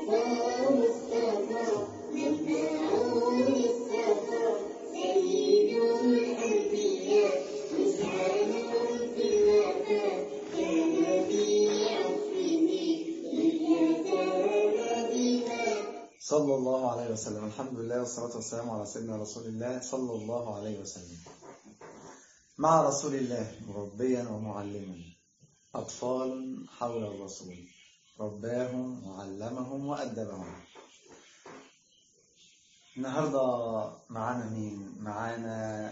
صلى الله عليه وسلم الحمد لله والصلاة والسلام على سيدنا رسول الله صلى الله عليه وسلم مع رسول الله مربيا ومعلما أطفال حول الرسول رباهم وعلمهم وأدبهم النهاردة معانا مين؟ معانا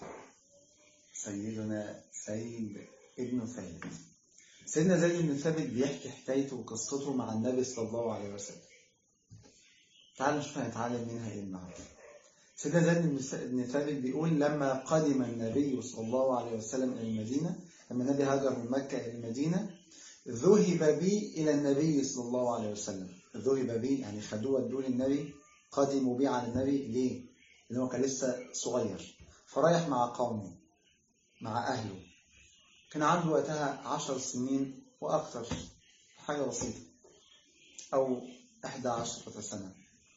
سيدنا سيد ابن ثابت سيدنا زيد بن ثابت بيحكي حكايته وقصته مع النبي صلى الله عليه وسلم تعالوا نشوف هنتعلم منها ايه النهارده سيدنا زيد بن ثابت بيقول لما قدم النبي صلى الله عليه وسلم الى المدينه لما النبي هاجر من مكه الى المدينه ذهب بي الى النبي صلى الله عليه وسلم ذهب بي يعني خدوه ودوه للنبي قدموا بي على النبي ليه؟ لأنه هو كان لسه صغير فرايح مع قومه مع أهله كان عنده وقتها عشر سنين وأكثر حاجة بسيطة أو إحدى عشرة سنة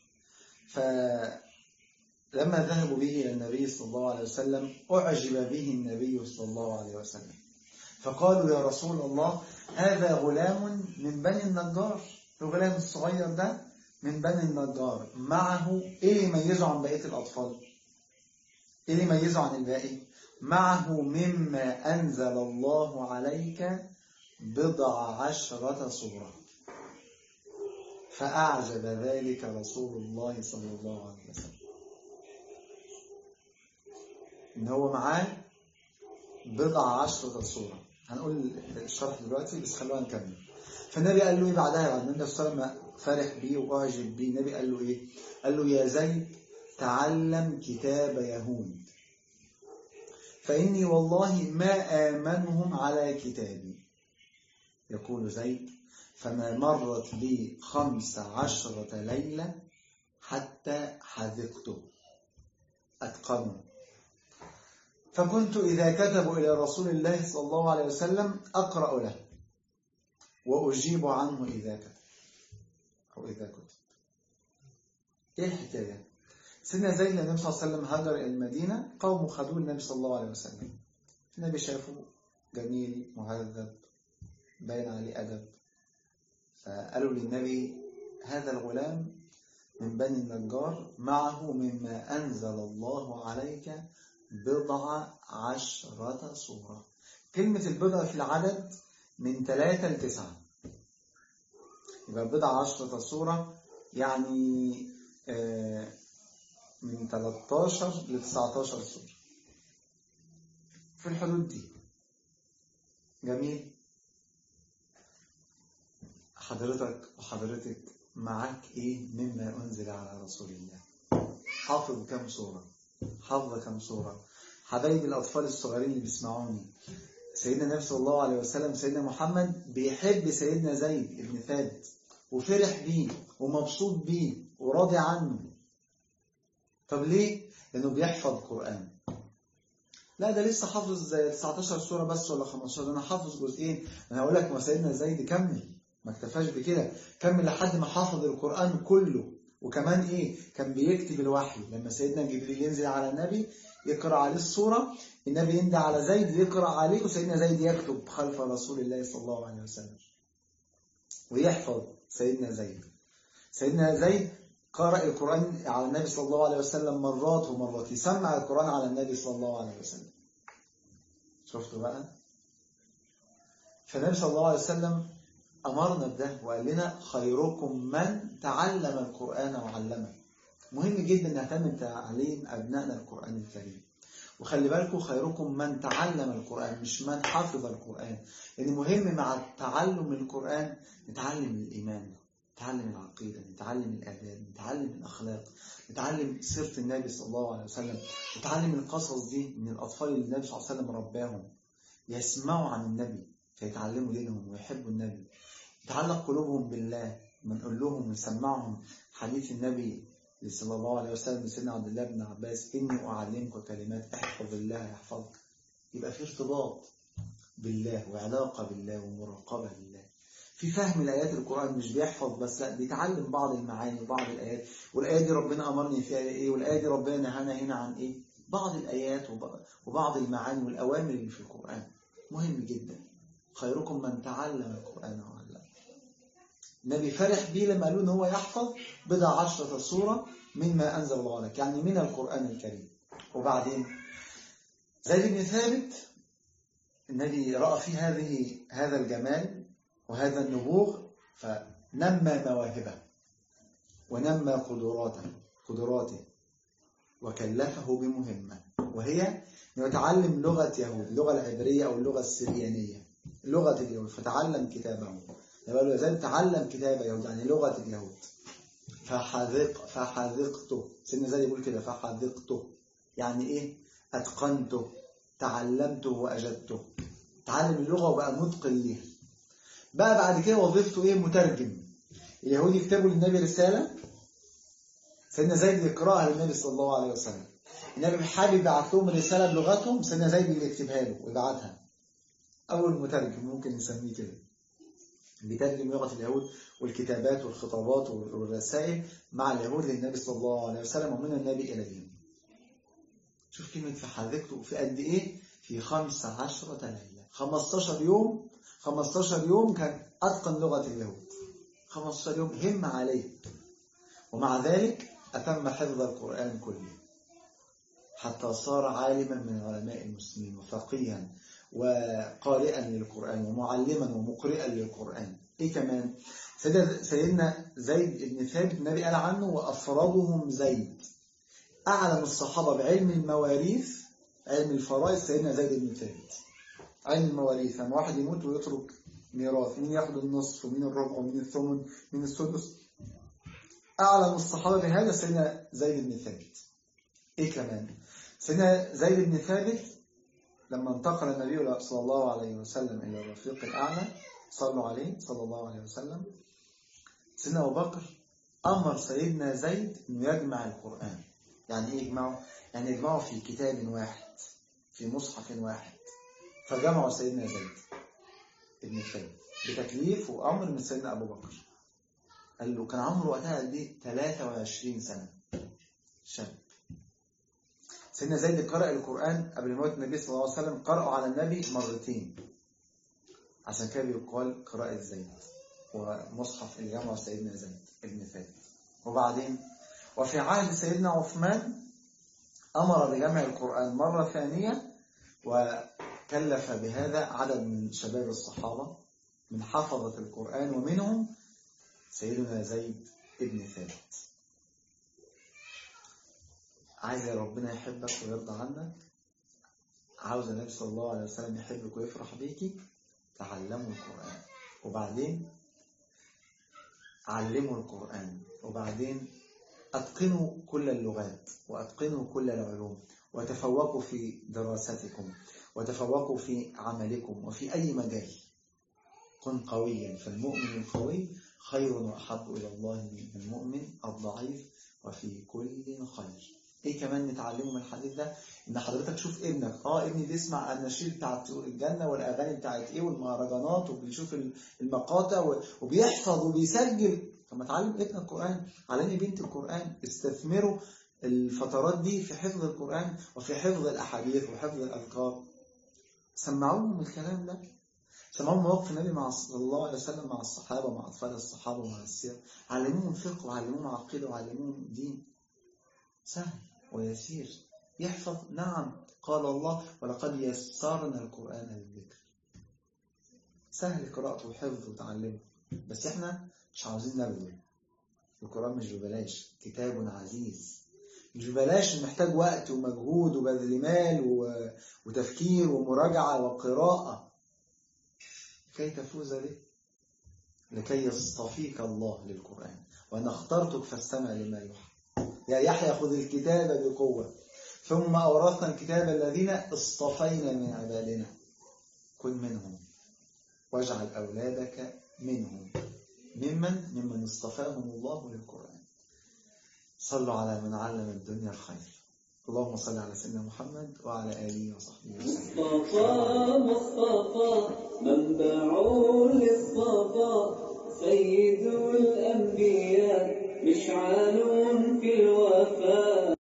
فلما ذهبوا به إلى النبي صلى الله عليه وسلم أعجب به النبي صلى الله عليه وسلم فقالوا يا رسول الله هذا غلام من بني النجار الغلام الصغير ده من بني النجار معه ايه اللي يميزه عن بقيه الاطفال ايه اللي يميزه عن الباقي معه مما انزل الله عليك بضع عشرة سورة فأعجب ذلك رسول الله صلى الله عليه وسلم إن هو معاه بضع عشرة سورة هنقول الشرح دلوقتي بس خلونا نكمل فالنبي قال له ايه بعدها بعد النبي صلى الله عليه وسلم فرح بيه واعجب بيه النبي قال له ايه قال له يا زيد تعلم كتاب يهود فإني والله ما آمنهم على كتابي يقول زيد فما مرت لي خمس عشرة ليلة حتى حذقته أتقنه فكنت إذا كتبوا إلى رسول الله صلى الله عليه وسلم أقرأ له وأجيب عنه إذا كتب أو إذا كتب إيه الحكاية؟ سيدنا زيد النبي صلى الله عليه وسلم هاجر إلى المدينة قوم خدوه النبي صلى الله عليه وسلم النبي شافه جميل مهذب باين عليه أدب فقالوا للنبي هذا الغلام من بني النجار معه مما أنزل الله عليك بضع عشرة صورة كلمة البضع في العدد من ثلاثة لتسعة يبقى بضع عشرة صورة يعني من 13 ل 19 صورة في الحدود دي جميل حضرتك وحضرتك معاك ايه مما انزل على رسول الله حافظ كم صورة حافظ كم صورة حبايبي الاطفال الصغيرين اللي بيسمعوني سيدنا النبي صلى الله عليه وسلم سيدنا محمد بيحب سيدنا زيد بن ثابت وفرح بيه ومبسوط بيه وراضي عنه طب ليه؟ لأنه بيحفظ القرآن لا ده لسه حافظ 19 سورة بس ولا 15 ده أنا حافظ جزئين أنا هقول لك ما سيدنا زيد كمل ما اكتفاش بكده كمل لحد ما حافظ القرآن كله وكمان إيه كان بيكتب الوحي لما سيدنا جبريل ينزل على النبي يقرأ عليه السورة النبي يندى على زيد يقرأ عليه وسيدنا زيد يكتب خلف رسول الله صلى الله عليه وسلم ويحفظ سيدنا زيد سيدنا زيد قرأ القرآن على النبي صلى الله عليه وسلم مرات ومرات يسمع القرآن على النبي صلى الله عليه وسلم شفتوا بقى فالنبي صلى الله عليه وسلم أمرنا بده وقال لنا خيركم من تعلم القرآن وعلمه مهم جدا نهتم بتعليم أبنائنا القرآن الكريم وخلي بالكم خيركم من تعلم القرآن مش من حفظ القرآن لأن مهم مع تعلم القرآن نتعلم الإيمان نتعلم العقيدة نتعلم الآداب نتعلم الأخلاق نتعلم سيرة النبي صلى الله عليه وسلم نتعلم القصص دي من الأطفال اللي النبي صلى الله عليه وسلم رباهم يسمعوا عن النبي فيتعلموا دينهم ويحبوا النبي يتعلق قلوبهم بالله ونقول لهم ونسمعهم حديث النبي صلى الله عليه وسلم سيدنا عبد الله بن عباس إني أعلمك كلمات احفظ الله يحفظك يبقى في ارتباط بالله وعلاقة بالله ومراقبة بالله في فهم الآيات القرآن مش بيحفظ بس لا بيتعلم بعض المعاني وبعض الآيات والآية دي ربنا أمرني فيها إيه والآية دي ربنا نهانا هنا عن إيه بعض الآيات وبعض المعاني والأوامر اللي في القرآن مهم جدا خيركم من تعلم القرآن وعلم النبي فرح بيه لما قالوا إن هو يحفظ بضع عشرة سورة مما أنزل الله لك يعني من القرآن الكريم وبعدين زيد بن ثابت النبي رأى في هذه هذا الجمال وهذا النبوغ فنمى مواهبه ونمى قدراته قدراته وكلفه بمهمة وهي أن يتعلم لغة يهود اللغة العبرية أو اللغة السريانية لغة اليهود فتعلم كتابه يقول يزال تعلم كتاب يهود يعني لغة اليهود فحذق فحذقته سيدنا زي يقول كده فحذقته يعني ايه اتقنته تعلمته واجدته تعلم اللغة وبقى متقن ليها بقى بعد كده وظيفته ايه مترجم اليهود يكتبوا للنبي رسالة سيدنا زيد يقرأها للنبي صلى الله عليه وسلم النبي حابب يبعت لهم رسالة بلغتهم سيدنا زيد اللي يكتبها له ويبعتها أول مترجم ممكن نسميه كده بيترجم لغة اليهود والكتابات والخطابات والرسائل مع اليهود للنبي صلى الله عليه وسلم ومن النبي إليهم شوف كلمة فحذقته في قد إيه في خمس عشرة ليلة 15 يوم 15 يوم كان أتقن لغة اليهود 15 يوم هم عليه ومع ذلك أتم حفظ القرآن كله حتى صار عالما من علماء المسلمين وفقيها وقارئا للقرآن ومعلما ومقرئا للقرآن إيه كمان سيدنا زيد بن ثابت النبي قال عنه وأفرادهم زيد أعلم الصحابة بعلم المواريث علم الفرائض سيدنا زيد بن ثابت علم المواريث لما واحد يموت ويترك ميراث مين ياخد النصف ومين الربع ومين الثمن مين السدس أعلم الصحابة بهذا سيدنا زيد بن ثابت إيه كمان سيدنا زيد بن ثابت لما انتقل النبي صلى الله عليه وسلم إلى الرفيق الأعلى صلوا عليه صلى الله عليه وسلم سيدنا أبو بكر أمر سيدنا زيد أنه يجمع القرآن يعني إيه يجمعه؟ يعني يجمعه في كتاب واحد في مصحف واحد فجمعوا سيدنا زيد ابن ثابت بتكليف وأمر من سيدنا أبو بكر قال له كان عمره وقتها قد ايه 23 سنة شاب سيدنا زيد قرأ القرآن قبل موت النبي صلى الله عليه وسلم قرأوا على النبي مرتين عشان كده يقال قراءة زيد ومصحف الجامع سيدنا زيد ابن ثابت وبعدين وفي عهد سيدنا عثمان أمر بجمع القرآن مرة ثانية وكلف بهذا عدد من شباب الصحابة من حفظة القرآن ومنهم سيدنا زيد ابن ثابت عايز يا ربنا يحبك ويرضى عنك عاوز النبي صلى الله عليه وسلم يحبك ويفرح بيكي تعلموا القرآن وبعدين علموا القرآن وبعدين أتقنوا كل اللغات وأتقنوا كل العلوم وتفوقوا في دراستكم وتفوقوا في عملكم وفي أي مجال كن قويا فالمؤمن القوي خير وأحب إلى الله من المؤمن الضعيف وفي كل خير ايه كمان نتعلمه من الحديث ده ان حضرتك تشوف ابنك اه ابني بيسمع النشيد بتاع طيور الجنه والاغاني بتاعت ايه والمهرجانات وبيشوف المقاطع وبيحفظ وبيسجل طب ما تعلم ابنك القران علمي بنت القران استثمروا الفترات دي في حفظ القران وفي حفظ الاحاديث وحفظ الاذكار سمعوهم الكلام ده سمعوهم مواقف النبي مع صلى الله عليه وسلم مع الصحابه ومع اطفال الصحابه ومع السير علموهم فقه وعلموهم عقيده وعلموهم دين سهل ويسير يحفظ نعم قال الله ولقد يسرنا القرآن للذكر سهل قراءته وحفظه وتعلمه بس احنا مش عاوزين نبذل القرآن مش ببلاش كتاب عزيز مش ببلاش محتاج وقت ومجهود وبذل مال وتفكير ومراجعة وقراءة كي تفوز به لكي يصطفيك الله للقرآن وأنا اخترتك فاستمع لما يوحى يا يحيى خذ الكتاب بقوة ثم أورثنا الكتاب الذين اصطفينا من عبادنا كن منهم واجعل أولادك منهم ممن ممن اصطفاهم الله للقرآن صلوا على من علم الدنيا الخير اللهم صل على سيدنا محمد وعلى آله وصحبه وسلم مصطفى مصطفى منبع للصفا سيد